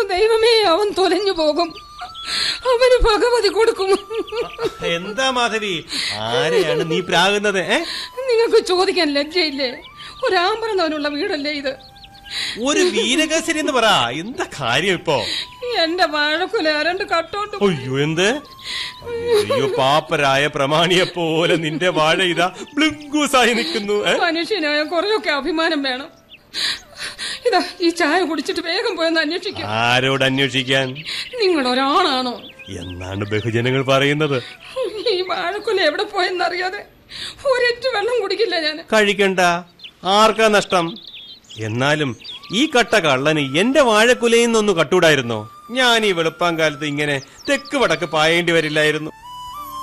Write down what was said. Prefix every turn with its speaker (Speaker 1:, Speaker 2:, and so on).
Speaker 1: ദൈവമേ അവൻ തൊലഞ്ഞു പോകും അവന് ഭഗവതി കൊടുക്കും
Speaker 2: എന്താ മാധവി ആരെയാണ് നീ പ്രാകുന്നത് ഏ
Speaker 1: നിങ്ങൾക്ക് ചോദിക്കാൻ ലജ്ജയില്ലേ ഒരാമ്പറന്നവനുള്ള വീടല്ലേ ഇത്
Speaker 2: ഒരു വീരകസരി എന്ന് പറ എന്താ കാര്യം ഇപ്പോ
Speaker 1: എന്റെ വാഴക്കുല രണ്ട് കട്ടോണ്ട്
Speaker 2: അയ്യോ എന്ത് അയ്യോ പാപ്പരായ പ്രമാണിയെ പോലെ നിന്റെ വാഴ ഇതാ ബ്ലിങ്കൂസായി നിൽക്കുന്നു ഏ?
Speaker 1: മനുഷ്യനായ കുറെയൊക്കെ അഭിമാനം വേണം ഇതാ ഈ ചായ കുടിച്ചിട്ട് വേഗം പോയെന്ന് അന്വേഷിക്കും
Speaker 2: ആരോട് അന്വേഷിക്കാൻ
Speaker 1: നിങ്ങൾ ഒരാളാണോ
Speaker 2: എന്നാണ് ബഹുജനങ്ങൾ പറയുന്നത്
Speaker 1: ഈ വാഴക്കുല എവിടെ പോയെന്നറിയാതെ ഒരൊറ്റ വെള്ളം കുടിക്കില്ല ഞാൻ
Speaker 2: കഴിക്കണ്ട ആർക്കാ നഷ്ടം എന്നാലും ഈ കട്ട കള്ളന് എന്റെ വാഴക്കുലയിൽ നിന്നൊന്ന് കട്ടൂടായിരുന്നോ ഞാൻ ഈ വെളുപ്പാങ്കാലത്ത് ഇങ്ങനെ തെക്ക് വടക്ക് പായേണ്ടി വരില്ലായിരുന്നു